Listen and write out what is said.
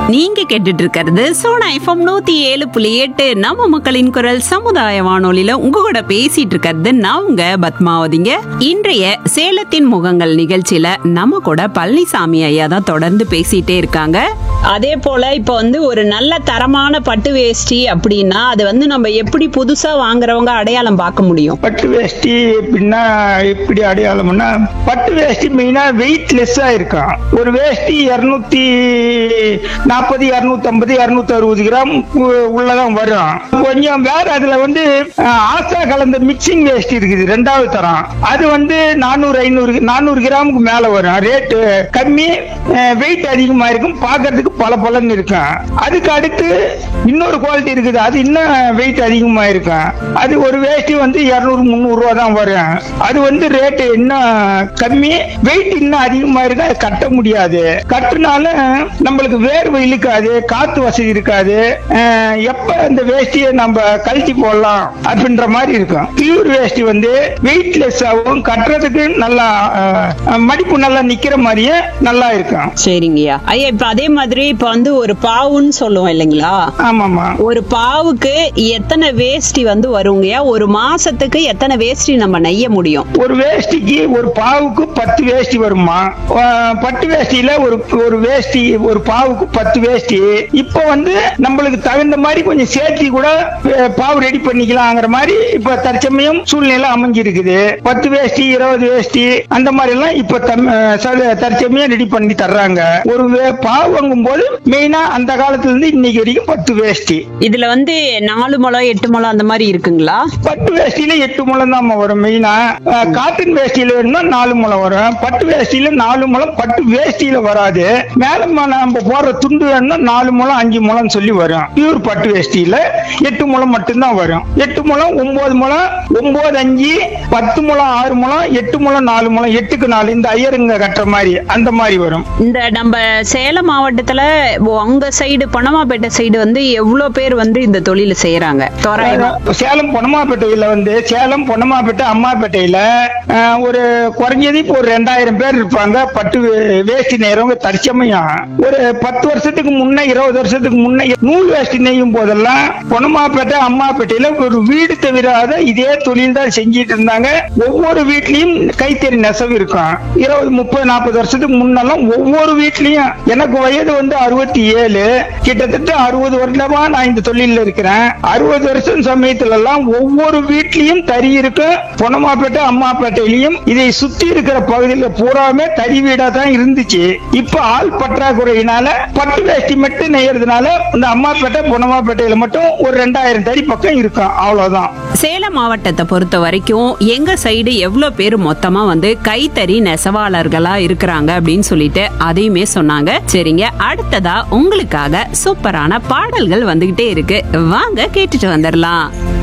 நீங்க கேட்டுட்டு இருக்கிறது சோனா எஃப்எம் நூத்தி ஏழு புள்ளி எட்டு நம்ம மக்களின் குரல் சமுதாய வானொலியில உங்க கூட பேசிட்டு இருக்கிறது நான் உங்க பத்மாவதிங்க இன்றைய சேலத்தின் முகங்கள் நிகழ்ச்சியில நம்ம கூட பழனிசாமி ஐயா தான் தொடர்ந்து பேசிட்டே இருக்காங்க அதே போல இப்ப வந்து ஒரு நல்ல தரமான பட்டு வேஷ்டி அப்படின்னா அது வந்து நம்ம எப்படி புதுசா வாங்குறவங்க அடையாளம் பார்க்க முடியும் பட்டு வேஷ்டி எப்படின்னா எப்படி அடையாளம்னா பட்டு வேஷ்டி மெயினா வெயிட்லெஸ்ஸா இருக்கும் ஒரு வேஷ்டி இருநூத்தி நாற்பது இருநூத்தி ஐம்பது இருநூத்தி அறுபது கிராம் உ- உள்ளதான் வரும் கொஞ்சம் வேற அதுல வந்து அஹ், ஆசா கலந்த மிக்சிங் வேஷ்டி இருக்குது ரெண்டாவது தரம் அது வந்து நானூறு ஐநூறு நானூறு கிராமுக்கு மேல வரும் ரேட்டு கம்மி வெயிட் அதிகமா இருக்கும் பார்க்கிறதுக்கு பல பலன்னு இருக்கும் அதுக்கு அடுத்து இன்னொரு குவாலிட்டி இருக்குது அது இன்னும் வெயிட் அதிகமா இருக்கும் அது ஒரு வேஷ்டி வந்து இருநூறு முந்நூறு ரூபா தான் வரும் அது வந்து ரேட்டு இன்னும் கம்மி வெயிட் இன்னும் அதிகமா இருக்கு அது கட்ட முடியாது கட்டுனால நம்மளுக்கு வேர்வை இழுக்காது காத்து வசதி இருக்காது அஹ், எப்ப இந்த வேஷ்டியை நம்ம கழட்டி போடலாம் அப்படின்ற மாதிரி இருக்கும் பியூர் வேஷ்டி வந்து வெயிட்லெஸ் ஆகும் கட்டுறதுக்கு நல்லா அஹ், மடிப்பு நல்லா நிக்கிற மாதிரியே நல்லா இருக்கும் சரிங்கய்யா ஐயா இப்ப அதே மாதிரி இப்ப வந்து ஒரு பாவுன்னு சொல்லுவோம் இல்லைங்களா ஆமாமா ஒரு பாவுக்கு எத்தனை வேஷ்டி வந்து வருங்கய்யா ஒரு மாசத்துக்கு எத்தனை வேஷ்டி நம்ம நெய்ய முடியும் ஒரு வேஷ்டிக்கு ஒரு பாவுக்கு பத்து வேஷ்டி வருமா அஹ் பட்டு வேஷ்டியில ஒரு ஒரு வேஷ்டி ஒரு பாவுக்கு பத்து வேஷ்டி இப்போ வந்து நம்மளுக்கு தகுந்த மாதிரி கொஞ்சம் சேர்த்தி கூட அஹ், பாவு ரெடி பண்ணிக்கலாங்கிற மாதிரி இப்ப தற்சமயம் சூழ்நிலை அமைஞ்சிருக்குது பத்து வேஷ்டி இருபது வேஷ்டி அந்த மாதிரி எல்லாம் இப்ப தம்- அஹ், ச- தற்சமயம் ரெடி பண்ணி தர்றாங்க ஒரு வே- பாவு வாங்கும் போது மெயினா அந்த காலத்துல இருந்து இன்னைக்கு வரைக்கும் பத்து வேஷ்டி இதுல வந்து நாலு முழம் எட்டு முழம் அந்த மாதிரி இருக்குங்களா பட்டு வேஷ்டியில எட்டு முழம் தான் வரும் மெயினா அஹ், காட்டன் வேஷ்டியில வேணும்னா நாலு முழம் வரும் பட்டு வேஷ்டியில நாலு முழம் பட்டு வேஷ்டியில வராது மேல ம- நம்ம போடுற துண்டு வேணும்னா நாலு முழம் அஞ்சு முழம் சொல்லி வரும் பியூர் பட்டு வேஷ்டியில எட்டு முழம் மட்டும்தான் வரும் எட்டு முழம் ஒன்பது முழம் ஒன்பது அஞ்சு பத்து முழம் ஆறு முழம் எட்டு முழம் நாலு முழம் எட்டுக்கு நாலு இந்த ஐயருங்க கட்டுற மாதிரி அந்த மாதிரி வரும் இந்த நம்ம சேலம் மாவட்டத்துல உங்க சைடு பணமாப்பேட்டை சைடு வந்து எவ்வளவு பேர் வந்து இந்த தொழில செய்யறாங்க தோராயமா சேலம் பொன்னமாப்பேட்டையில வந்து சேலம் பொன்னமாப்பேட்டை அம்மாப்பேட்டையில அஹ், ஒரு குறைஞ்சது இப்போ ஒரு ரெண்டாயிரம் பேர் இருப்பாங்க பட்டு வே- வேஷ்டி நெய்றவங்க தற்சமயம் ஒரு பத்து வருஷத்துக்கு முன்ன இருபது வருஷத்துக்கு முன்ன நூல் வேஷ்டி நெய்யும் போதெல்லாம் பொன்னமாப்பேட்டை அம்மாப்பேட்டையில ஒரு வீடு தவிராத இதே தொழில் தான் செஞ்சிட்டு இருந்தாங்க ஒவ்வொரு வீட்லயும் கைத்தறி நெசவு இருக்கும் இருபது முப்பது நாற்பது வருஷத்துக்கு முன்னெல்லாம் ஒவ்வொரு வீட்லயும் எனக்கு வயது வந்து அறுபத்தி ஏழு கிட்டத்தட்ட அறுபது வருடமா நான் இந்த தொழில இருக்கிறேன் அறுபது வருஷம் சமயத்துல எல்லாம் ஒவ்வொரு வீட்லயும் தறி இருக்கும் பொனமாப்பேட்டை அம்மாப்பேட்டையிலயும் இதை சுத்தி இருக்கிற பகுதியில பூராமே தறி வீடா தான் இருந்துச்சு இப்ப ஆள் பற்றாக்குறையினால பட்டு வேஷ்டி மட்டும் நெய்யறதுனால இந்த அம்மாப்பேட்டை பொனமாப்பேட்டையில மட்டும் ஒரு ரெண்டாயிரம் தறி பக்கம் இருக்கும் அவ்வளவுதான் சேலம் மாவட்டத்தை பொறுத்த வரைக்கும் எங்க சைடு எவ்வளவு பேர் மொத்தமா வந்து கைத்தறி நெசவாளர்களா இருக்கிறாங்க அப்படின்னு சொல்லிட்டு அதையுமே சொன்னாங்க சரிங்க அடுத்ததா உங்களுக்காக சூப்பரான பாடல்கள் வந்துகிட்டே இருக்கு வாங்க கேட்டுட்டு வந்துடலாம்